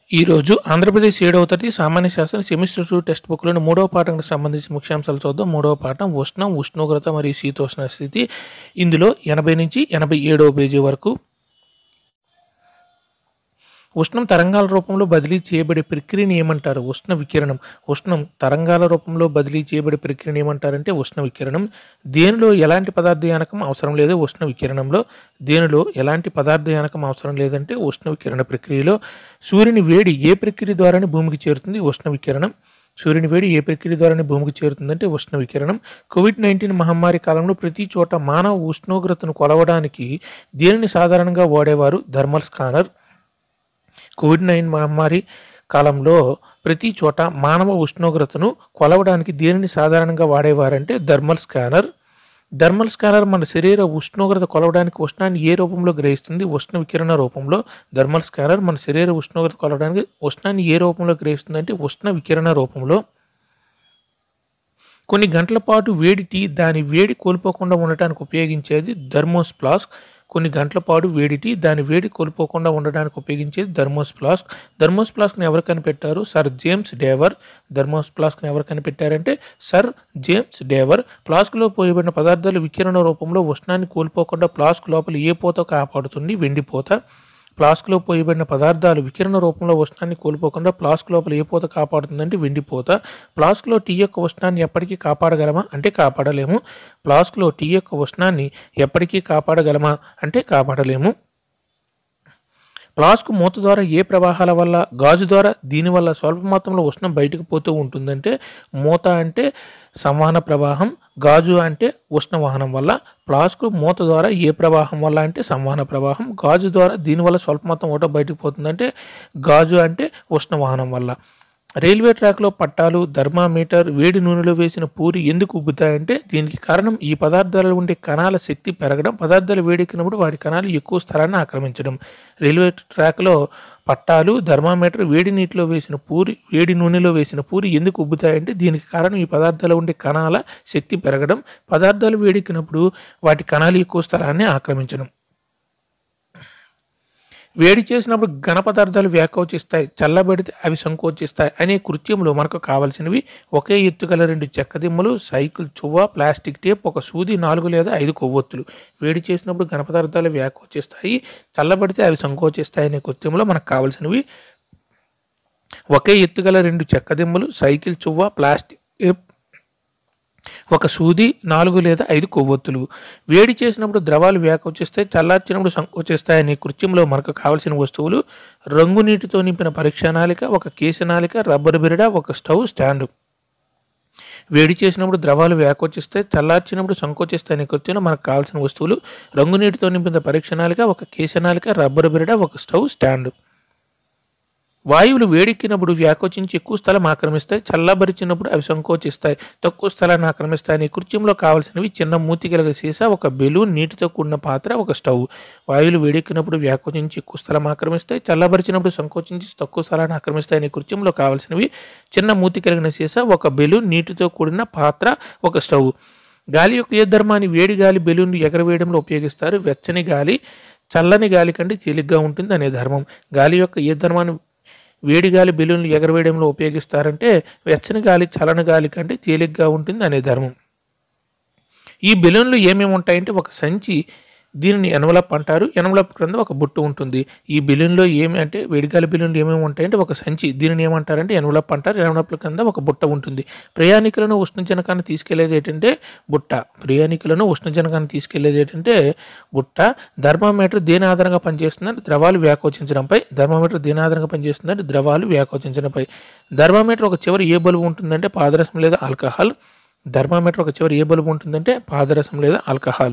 ఈరోజు ఆంధ్రప్రదేశ్ ఏడవ తరగతి సామాన్య శాస్త్రం సెమిస్టర్ టూ టెక్స్ట్ బుక్లోని మూడవ పాఠంకి సంబంధించిన ముఖ్యాంశాలు చూద్దాం మూడవ పాఠం ఉష్ణం ఉష్ణోగ్రత మరియు శీతోష్ణ స్థితి ఇందులో ఎనభై నుంచి ఎనభై ఏడవ పేజీ వరకు ఉష్ణం తరంగాల రూపంలో బదిలీ చేయబడే ప్రక్రియని ఏమంటారు ఉష్ణ వికిరణం ఉష్ణం తరంగాల రూపంలో బదిలీ చేయబడే ప్రక్రియని ఏమంటారంటే ఉష్ణ వికిరణం దేనిలో ఎలాంటి పదార్థయానకం అవసరం లేదు ఉష్ణ వికిరణంలో దేనిలో ఎలాంటి పదార్థయానకం అవసరం లేదంటే ఉష్ణ వికిరణ ప్రక్రియలో సూర్యుని వేడి ఏ ప్రక్రియ ద్వారానే భూమికి చేరుతుంది ఉష్ణ వికిరణం సూర్యుని వేడి ఏ ప్రక్రియ ద్వారానే భూమికి చేరుతుందంటే ఉష్ణ వికిరణం కోవిడ్ నైన్టీన్ మహమ్మారి కాలంలో ప్రతి చోట మానవ ఉష్ణోగ్రతను కొలవడానికి దేనిని సాధారణంగా వాడేవారు థర్మల్ స్కానర్ కోవిడ్ నైన్ మహమ్మారి కాలంలో ప్రతి చోట మానవ ఉష్ణోగ్రతను కొలవడానికి దేనిని సాధారణంగా వాడేవారంటే థర్మల్ స్కానర్ థర్మల్ స్కానర్ మన శరీర ఉష్ణోగ్రత కొలవడానికి ఉష్ణాన్ని ఏ రూపంలో గ్రహిస్తుంది ఉష్ణ వికిరణ రూపంలో థర్మల్ స్కానర్ మన శరీర ఉష్ణోగ్రత కొలవడానికి ఉష్ణాన్ని ఏ రూపంలో గ్రహిస్తుంది అంటే ఉష్ణ వికిరణ రూపంలో కొన్ని గంటల పాటు వేడి టీ దాని వేడి కోల్పోకుండా ఉండటానికి ఉపయోగించేది థర్మోస్ ఫ్లాస్క్ కొన్ని గంటల పాటు వేడి టీ దాని వేడి కోల్పోకుండా ఉండడానికి ఉపయోగించేది థర్మోస్ ఫ్లాస్క్ థర్మోస్ ఫ్లాస్క్ని ఎవరు కనిపెట్టారు సర్ జేమ్స్ డేవర్ థర్మోస్ ఫ్లాస్క్ని ఎవరు కనిపెట్టారంటే సర్ జేమ్స్ డేవర్ ఫ్లాస్క్లో పోయబడిన పదార్థాలు వికిరణ రూపంలో ఉష్ణాన్ని కోల్పోకుండా ఫ్లాస్క్ లోపల ఏ పోత కాపాడుతుంది వెండిపోత ఫ్లాస్క్లో పోయబడిన పదార్థాలు వికిరణ రూపంలో ఉష్ణాన్ని కోల్పోకుండా ఫ్లాస్క్ లోపల ఏ పోత కాపాడుతుందంటే వెండిపోత ఫ్లాస్క్లో టీ యొక్క ఉష్ణాన్ని ఎప్పటికీ కాపాడగలమా అంటే కాపాడలేము ఫ్లాస్క్లో టీ యొక్క ఉష్ణాన్ని ఎప్పటికీ కాపాడగలమా అంటే కాపాడలేము ఫ్లాస్క్ మూత ద్వారా ఏ ప్రవాహాల వల్ల గాజు ద్వారా దీనివల్ల స్వల్ప మొత్తంలో ఉష్ణం బయటకు పోతూ ఉంటుందంటే మూత అంటే సంవహన ప్రవాహం గాజు అంటే ఉష్ణవాహనం వల్ల ఫ్లాస్క్ మూత ద్వారా ఏ ప్రవాహం వల్ల అంటే సంవహన ప్రవాహం గాజు ద్వారా దీనివల్ల స్వల్ప మొత్తం ఓట బయటకు పోతుందంటే గాజు అంటే ఉష్ణవాహనం వల్ల రైల్వే ట్రాక్లో పట్టాలు థర్మామీటర్ వేడి నూనెలో వేసిన పూరి ఎందుకు ఉబ్బుతాయంటే దీనికి కారణం ఈ పదార్థాలలో ఉండే కణాల శక్తి పెరగడం పదార్థాలు వేడెక్కినప్పుడు వాటి కణాలు ఎక్కువ స్థలాన్ని ఆక్రమించడం రైల్వే ట్రాక్లో పట్టాలు థర్మామీటర్ వేడి నీటిలో వేసిన పూరి వేడి నూనెలో వేసిన పూరి ఎందుకు ఉబ్బుతాయంటే దీనికి కారణం ఈ పదార్థాలు ఉండే కణాల శక్తి పెరగడం పదార్థాలు వేడెక్కినప్పుడు వాటి కణాలు ఎక్కువ స్థలాన్ని ఆక్రమించడం వేడి చేసినప్పుడు ఘన పదార్థాలు వ్యాకోచిస్తాయి చల్లబడితే అవి సంకోచిస్తాయి అనే కృత్యంలో మనకు కావలసినవి ఒకే ఎత్తు గల రెండు చెక్కదిమ్మలు సైకిల్ చువ్వ ప్లాస్టిక్ టేప్ ఒక సూది నాలుగు లేదా ఐదు కొవ్వొత్తులు వేడి చేసినప్పుడు ఘన పదార్థాలు వ్యాకోచిస్తాయి చల్లబడితే అవి సంకోచిస్తాయి అనే కృత్యంలో మనకు కావలసినవి ఒకే ఎత్తుగల రెండు చెక్కదిమ్మలు సైకిల్ చువ్వ ప్లాస్టిక్ టేప్ ఒక సూది నాలుగు లేదా ఐదు కొవ్వొత్తులు వేడి చేసినప్పుడు ద్రవాలు వ్యాకోచిస్తాయి చల్లార్చినప్పుడు సంకోచిస్తాయనే కృత్యంలో మనకు కావలసిన వస్తువులు రంగు నీటితో నింపిన పరీక్షానాలిక ఒక కేశనాలిక రబ్బర్ బిరడ ఒక స్టవ్ స్టాండ్ వేడి చేసినప్పుడు ద్రవాలు వ్యాకోచిస్తాయి చల్లార్చినప్పుడు సంకోచిస్తాయనే కృత్యంలో మనకు కావాల్సిన వస్తువులు రంగు నీటితో నింపిన పరీక్షనాలిక ఒక కేశనాలిక రబ్బర్ బిరడ ఒక స్టవ్ స్టాండ్ వాయువులు వేడెక్కినప్పుడు వ్యాకోచించి ఎక్కువ స్థలం ఆక్రమిస్తాయి చల్లబరిచినప్పుడు అవి సంకోచిస్తాయి తక్కువ స్థలాన్ని ఆక్రమిస్తాయని కృత్యంలో కావలసినవి చిన్న మూతి కలిగిన సీసా ఒక బెలూన్ నీటితో కూడిన పాత్ర ఒక స్టవ్ వాయువులు వేడెక్కినప్పుడు వ్యాకోచించి ఎక్కువ స్థలం ఆక్రమిస్తాయి చల్లబరిచినప్పుడు సంకోచించి తక్కువ స్థలాన్ని ఆక్రమిస్తాయని కృత్యంలో కావలసినవి చిన్న మూతి కలిగిన సీసా ఒక బెలూన్ నీటితో కూడిన పాత్ర ఒక స్టవ్ గాలి యొక్క ఏ ధర్మాన్ని వేడి గాలి బెలూన్ ఎగరవేయడంలో ఉపయోగిస్తారు వెచ్చని గాలి చల్లని గాలి కంటే తేలిగ్గా ఉంటుంది అనే ధర్మం గాలి యొక్క ఏ ధర్మాన్ని వేడి గాలి బెలూన్లు ఎగరవేయడంలో ఉపయోగిస్తారంటే వెచ్చని గాలి చల్లని గాలి కంటే తేలిగ్గా ఉంటుంది అనే ధర్మం ఈ బెలూన్లు ఏమేమి ఉంటాయంటే ఒక సంచి దీనిని ఎనవలప్ అంటారు ఎనవలప్ క్రింద ఒక బుట్టు ఉంటుంది ఈ బెలూన్లో ఏమి అంటే వేడిగాలి బెలూన్లు ఏమేమి ఉంటాయంటే ఒక సంచి దీనిని ఏమంటారంటే ఎనవలప్ అంటారు ఎనవలప్ క్రింద ఒక బుట్ట ఉంటుంది ప్రయాణికులను ఉష్ణజనకాన్ని తీసుకెళ్లేది ఏంటంటే బుట్ట ప్రయాణికులను ఉష్ణజనకాన్ని తీసుకెళ్లేది ఏంటంటే బుట్ట థర్మామీటర్ దేని ఆధారంగా పనిచేస్తుందంటే ద్రవాలు వ్యాకోచించడంపై థర్మామీటర్ దేని ఆధారంగా పనిచేస్తుందంటే ద్రవాలు వ్యాకోచించడంపై థర్మామీటర్ ఒక చివరి ఏ బలుబు ఉంటుందంటే పాదరసం లేదా ఆల్కహాల్ థర్మామీటర్ ఒక చివరి ఏ బలుబు ఉంటుందంటే పాదరసం లేదా ఆల్కహాల్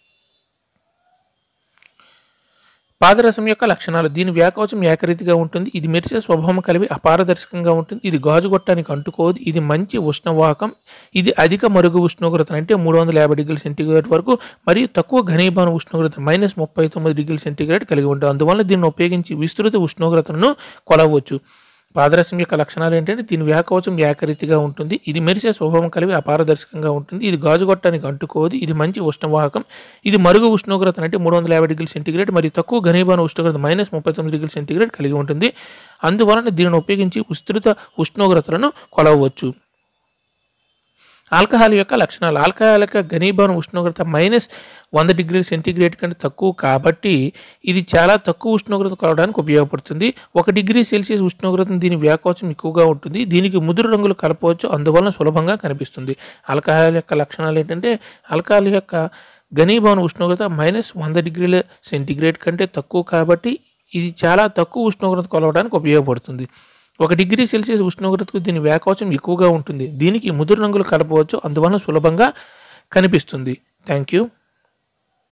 పాదరసం యొక్క లక్షణాలు దీని వ్యాకవచం ఏకరీతిగా ఉంటుంది ఇది మెరిసే స్వభావం కలిగి అపారదర్శకంగా ఉంటుంది ఇది గాజు గొట్టానికి అంటుకోదు ఇది మంచి ఉష్ణవాహకం ఇది అధిక మరుగు ఉష్ణోగ్రత అంటే మూడు వందల యాభై డిగ్రీల సెంటీగ్రేడ్ వరకు మరియు తక్కువ ఘనీభవన ఉష్ణోగ్రత మైనస్ ముప్పై తొమ్మిది డిగ్రీల సెంటీగ్రేడ్ కలిగి ఉంటుంది అందువల్ల దీన్ని ఉపయోగించి విస్తృత ఉష్ణోగ్రతను కొలవచ్చు పాదరసం యొక్క లక్షణాలు ఏంటంటే దీని వ్యాకవచం ఏకరీతిగా ఉంటుంది ఇది మెరిసే స్వభావం కలిగి అపారదర్శకంగా ఉంటుంది ఇది గాజుగొట్టానికి అంటుకోదు ఇది మంచి ఉష్ణవాహకం ఇది మరుగు ఉష్ణోగ్రత అంటే మూడు వందల యాభై డిగ్రీ సెంటీగ్రేడ్ మరియు తక్కువ ఘనీభవన ఉష్ణోగ్రత మైనస్ ముప్పై తొమ్మిది డిగ్రీ సెంటీగ్రేడ్ కలిగి ఉంటుంది అందువలన దీనిని ఉపయోగించి విస్తృత ఉష్ణోగ్రతలను కొలవవచ్చు ఆల్కహాల్ యొక్క లక్షణాలు ఆల్కహాల్ యొక్క ఘనీభవన ఉష్ణోగ్రత మైనస్ వంద డిగ్రీల సెంటీగ్రేడ్ కంటే తక్కువ కాబట్టి ఇది చాలా తక్కువ ఉష్ణోగ్రత కొలవడానికి ఉపయోగపడుతుంది ఒక డిగ్రీ సెల్సియస్ ఉష్ణోగ్రత దీని వ్యాకోచం ఎక్కువగా ఉంటుంది దీనికి ముదురు రంగులు కలపవచ్చు అందువలన సులభంగా కనిపిస్తుంది ఆల్కహాల్ యొక్క లక్షణాలు ఏంటంటే ఆల్కహాల్ యొక్క ఘనీభవన ఉష్ణోగ్రత మైనస్ వంద డిగ్రీల సెంటీగ్రేడ్ కంటే తక్కువ కాబట్టి ఇది చాలా తక్కువ ఉష్ణోగ్రత కొలవడానికి ఉపయోగపడుతుంది ఒక డిగ్రీ సెల్సియస్ ఉష్ణోగ్రతకు దీని వ్యాకోచం ఎక్కువగా ఉంటుంది దీనికి ముదురు రంగులు కలపవచ్చు అందువలన సులభంగా కనిపిస్తుంది థ్యాంక్ యూ